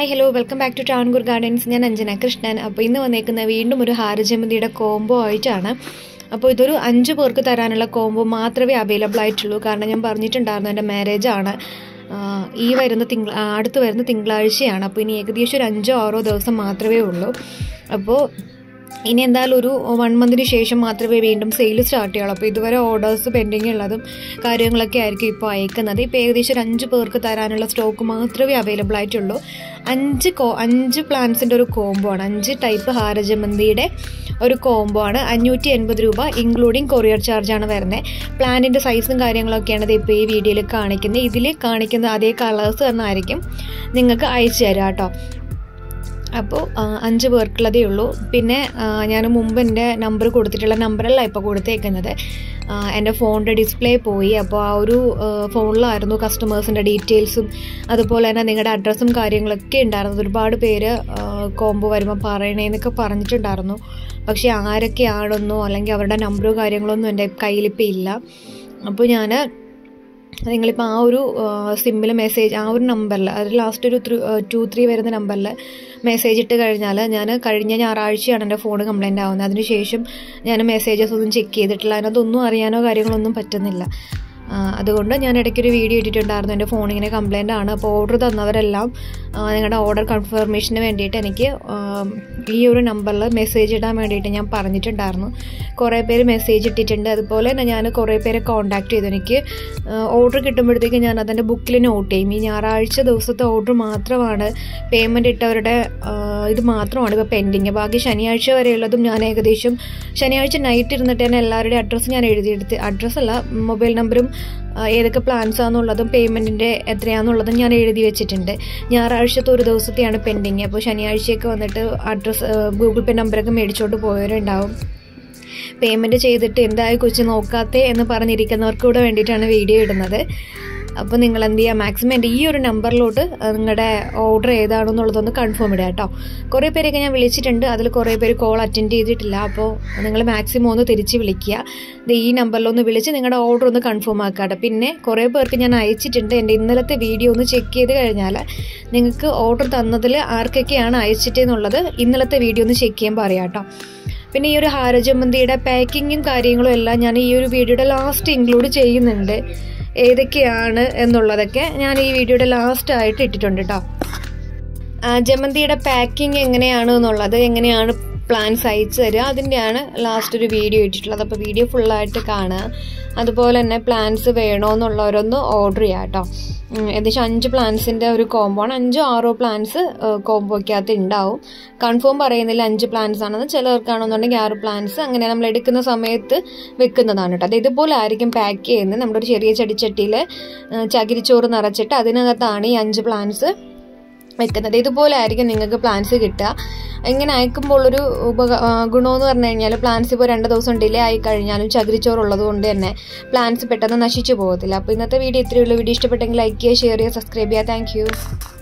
hi hello welcome back to Travancore gardens ഞാൻ അഞ്ജന കൃഷ്ണൻ അപ്പോൾ ഇന്ന് വന്നേക്കുന്ന വീണ്ടും ഒരു ഹാരജമന്തിയുടെ കോംബോ ആയിട്ടാണ് അപ്പോൾ ഇതൊരു അഞ്ച് പേർക്ക് തരാനുള്ള കോംബോ മാത്രമേ അവൈലബിൾ ആയിട്ടുള്ളൂ കാരണം ഞാൻ പറഞ്ഞിട്ടുണ്ടായിരുന്നു എൻ്റെ മാരേജ് ആണ് ആ, ഈ വരുന്ന തിങ്കൾ ആ, അടുത്ത് വരുന്ന തിങ്കളാഴ്ചയാണ് അപ്പോൾ ഇനി ഏകദേശം ഒരു അഞ്ചോ ആറോ ദിവസം മാത്രമേ ഉള്ളൂ അപ്പോൾ ഇനി എന്തായാലും ഒരു വൺ മന്തിന് ശേഷം മാത്രമേ വീണ്ടും സെയിൽ സ്റ്റാർട്ട് ചെയ്യുള്ളൂ അപ്പോൾ ഇതുവരെ ഓർഡേഴ്സ് പെൻഡിങ് ഉള്ളതും കാര്യങ്ങളൊക്കെ ആയിരിക്കും ഇപ്പോൾ അയക്കുന്നത് ഇപ്പോൾ ഏകദേശം ഒരു അഞ്ച് പേർക്ക് തരാനുള്ള സ്റ്റോക്ക് മാത്രമേ അവൈലബിൾ ആയിട്ടുള്ളൂ അഞ്ച് കോ അഞ്ച് പ്ലാന്റ്സിൻ്റെ ഒരു കോംബോ ആണ് അഞ്ച് ടൈപ്പ് ഹാരജമന്തിയുടെ ഒരു കോംബോ ആണ് അഞ്ഞൂറ്റി എൺപത് രൂപ ഇൻക്ലൂഡിങ് കൊറിയർ ചാർജാണ് വരുന്നത് പ്ലാന്റിൻ്റെ സൈസും കാര്യങ്ങളൊക്കെയാണ് ഇത് ഇപ്പോൾ ഈ വീഡിയോയിൽ കാണിക്കുന്നത് ഇതിൽ കാണിക്കുന്ന അതേ കളേഴ്സ് തന്നെ ആയിരിക്കും നിങ്ങൾക്ക് അയച്ചു തരാം കേട്ടോ അപ്പോൾ ആ, അഞ്ച് പേർക്കുള്ളതേ ഉള്ളൂ പിന്നെ ഞാൻ മുമ്പ് എൻ്റെ നമ്പർ കൊടുത്തിട്ടുള്ള നമ്പറല്ല ഇപ്പോൾ കൊടുത്തേക്കുന്നത് ആ, എൻ്റെ ഫോണിൻ്റെ ഡിസ്പ്ലേ പോയി അപ്പോൾ ആ ഒരു ആ, ഫോണിലായിരുന്നു കസ്റ്റമേഴ്സിൻ്റെ ഡീറ്റെയിൽസും അതുപോലെ തന്നെ നിങ്ങളുടെ അഡ്രസ്സും കാര്യങ്ങളൊക്കെ ഉണ്ടായിരുന്നത് ഒരുപാട് പേര് കോംബോ വരുമ്പോൾ പറയണേന്നൊക്കെ പറഞ്ഞിട്ടുണ്ടായിരുന്നു പക്ഷേ ആരൊക്കെയാണെന്നോ അല്ലെങ്കിൽ അവരുടെ നമ്പറോ കാര്യങ്ങളൊന്നും എൻ്റെ കയ്യിലിപ്പോൾ ഇല്ല അപ്പോൾ ഞാൻ നിങ്ങളിപ്പോൾ ആ ഒരു സിമ്മിൽ മെസ്സേജ് ആ ഒരു നമ്പറിൽ അത് ലാസ്റ്റ് ഒരു ത്രീ ടു ത്രീ വരുന്ന നമ്പറിൽ മെസ്സേജ് ഇട്ട് കഴിഞ്ഞാൽ ഞാൻ കഴിഞ്ഞ ഞായറാഴ്ചയാണ് എൻ്റെ ഫോൺ കംപ്ലൈൻ്റ് ആവുന്നത് അതിനുശേഷം ഞാൻ മെസ്സേജസ് ഒന്നും ചെക്ക് ചെയ്തിട്ടില്ല അതിനകത്തൊന്നും അറിയാനോ കാര്യങ്ങളൊന്നും പറ്റുന്നില്ല ആ, അതുകൊണ്ട് ഞാൻ ഇടയ്ക്കൊരു വീഡിയോ ഇട്ടിട്ടുണ്ടായിരുന്നു എൻ്റെ ഫോണിങ്ങനെ കംപ്ലൈൻ്റ് ആണ് അപ്പോൾ ഓർഡർ തന്നവരെല്ലാം ആ, നിങ്ങളുടെ ഓർഡർ കൺഫർമേഷന് വേണ്ടിയിട്ട് എനിക്ക് ആ, ഈ ഒരു നമ്പറിൽ മെസ്സേജ് ഇടാൻ വേണ്ടിയിട്ട് ഞാൻ പറഞ്ഞിട്ടുണ്ടായിരുന്നു കുറേ പേര് മെസ്സേജ് ഇട്ടിട്ടുണ്ട് അതുപോലെ തന്നെ ഞാൻ കുറേ പേരെ കോൺടാക്ട് ചെയ്തു എനിക്ക് ഓർഡർ കിട്ടുമ്പോഴത്തേക്ക് ഞാൻ അതിൻ്റെ ബുക്കിൽ നോട്ട് ചെയ്യും ഈ ഞായറാഴ്ച ദിവസത്തെ ഓർഡർ മാത്രമാണ് പേയ്മെൻറ്റ് ഇട്ടവരുടെ ആ, ഇത് മാത്രമാണ് ഇപ്പോൾ പെൻഡിങ് ബാക്കി ശനിയാഴ്ച വരെയുള്ളതും ഞാൻ ഏകദേശം ശനിയാഴ്ച നൈറ്റ് ഇരുന്നിട്ട് തന്നെ എല്ലാവരുടെയും അഡ്രസ്സ് ഞാൻ എഴുതിയെടുത്ത് അഡ്രസ്സല്ല മൊബൈൽ നമ്പറും ആ, ഏതൊക്കെ പ്ലാൻസ് ആണെന്നുള്ളതും പേയ്മെൻറ്റിൻ്റെ എത്രയാണെന്നുള്ളതും ഞാൻ എഴുതി വെച്ചിട്ടുണ്ട് ഞായറാഴ്ചത്തെ ഒരു ദിവസത്തെയാണ് പെൻഡിങ് അപ്പോൾ ശനിയാഴ്ചയൊക്കെ വന്നിട്ട് അഡ്രസ്സ് ഗൂഗിൾ പേ നമ്പറൊക്കെ മേടിച്ചോണ്ട് പോയവരുണ്ടാവും പേയ്മെൻറ്റ് ചെയ്തിട്ട് എന്തായി കൊച്ചു നോക്കാത്തേ എന്ന് പറഞ്ഞിരിക്കുന്നവർക്ക് കൂടെ വേണ്ടിയിട്ടാണ് വീഡിയോ ഇടുന്നത് അപ്പോൾ നിങ്ങൾ എന്ത് ചെയ്യുക മാക്സിമം എൻ്റെ ഈ ഒരു നമ്പറിലോട്ട് നിങ്ങളുടെ ഓർഡർ ഏതാണെന്നുള്ളതൊന്ന് കൺഫേം ഇടുക കേട്ടോ കുറേ പേരൊക്കെ ഞാൻ വിളിച്ചിട്ടുണ്ട് അതിൽ കുറേ പേര് കോൾ അറ്റൻഡ് ചെയ്തിട്ടില്ല അപ്പോൾ നിങ്ങൾ മാക്സിമം ഒന്ന് തിരിച്ച് വിളിക്കുക ദേ ഈ നമ്പറിലൊന്ന് വിളിച്ച് നിങ്ങളുടെ ഓർഡർ ഒന്ന് കൺഫേം ആക്കുക കേട്ടോ പിന്നെ കുറേ പേർക്ക് ഞാൻ അയച്ചിട്ടുണ്ട് എൻ്റെ ഇന്നലത്തെ വീഡിയോ ഒന്ന് ചെക്ക് ചെയ്ത് കഴിഞ്ഞാൽ നിങ്ങൾക്ക് ഓർഡർ തന്നതിൽ ആർക്കൊക്കെയാണ് അയച്ചിട്ടെന്നുള്ളത് ഇന്നലത്തെ വീഡിയോ ഒന്ന് ചെക്ക് ചെയ്യുമ്പോൾ അറിയാം കേട്ടോ പിന്നെ ഈ ഒരു ഹാരജമന്തിയുടെ പാക്കിങ്ങും കാര്യങ്ങളും എല്ലാം ഞാൻ ഈ ഒരു വീഡിയോയുടെ ലാസ്റ്റ് ഇൻക്ലൂഡ് ചെയ്യുന്നുണ്ട് ഏതൊക്കെയാണ് എന്നുള്ളതൊക്കെ ഞാൻ ഈ വീഡിയോയുടെ ലാസ്റ്റ് ആയിട്ട് ഇട്ടിട്ടുണ്ട് കേട്ടോ ആ, ജമന്തിയുടെ പാക്കിംഗ് എങ്ങനെയാണ് എന്നുള്ളത് എങ്ങനെയാണ് പ്ലാൻസ് അയച്ചു തരിക അതിൻ്റെയാണ് ലാസ്റ്റ് ഒരു വീഡിയോ ഇട്ടിട്ടുള്ളത് അപ്പോൾ വീഡിയോ ഫുള്ളായിട്ട് കാണുക അതുപോലെ തന്നെ പ്ലാൻസ് വേണോ എന്നുള്ളവരൊന്ന് ഓർഡർ ചെയ്യാം കേട്ടോ ഉം, ഏകദേശം അഞ്ച് പ്ലാൻസിൻ്റെ ഒരു കോംബോ ആണ് അഞ്ചോ ആറോ പ്ലാൻസ് കോംബോയ്ക്കകത്ത് ഉണ്ടാവും കൺഫേം പറയുന്നില്ല അഞ്ച് പ്ലാൻസ് ആണെന്ന് ചിലവർക്കാണെന്നുണ്ടെങ്കിൽ ആറ് പ്ലാൻസ് അങ്ങനെ നമ്മൾ എടുക്കുന്ന സമയത്ത് വെക്കുന്നതാണ് കേട്ടോ അത് ഇതുപോലെ ആയിരിക്കും പാക്ക് ചെയ്യുന്നത് നമ്മുടെ ഒരു ചെറിയ ചെടിച്ചട്ടിയിൽ ചകിരിച്ചോറ് നിറച്ചിട്ട് അതിനകത്താണ് ഈ അഞ്ച് പ്ലാൻസ് വെക്കുന്നത് ഇതുപോലെ ആയിരിക്കും നിങ്ങൾക്ക് പ്ലാൻസ് കിട്ടുക ഇങ്ങനെ അയക്കുമ്പോൾ ഒരു ഉപക ആ, ഗുണമെന്ന് പറഞ്ഞു കഴിഞ്ഞാൽ പ്ലാൻസ് ഇപ്പോൾ രണ്ട് ദിവസം ഡിലേ ആയി കഴിഞ്ഞാലും ചകിരിച്ചോറുള്ളത് കൊണ്ട് തന്നെ പ്ലാൻസ് പെട്ടെന്ന് നശിച്ചു പോകത്തില്ല അപ്പോൾ ഇന്നത്തെ വീഡിയോ ഇത്രയേ ഉള്ളൂ വീഡിയോ ഇഷ്ടപ്പെട്ടെങ്കിൽ ലൈക്ക് ചെയ്യുക ഷെയർ ചെയ്യുക സബ്സ്ക്രൈബ് ചെയ്യുക താങ്ക്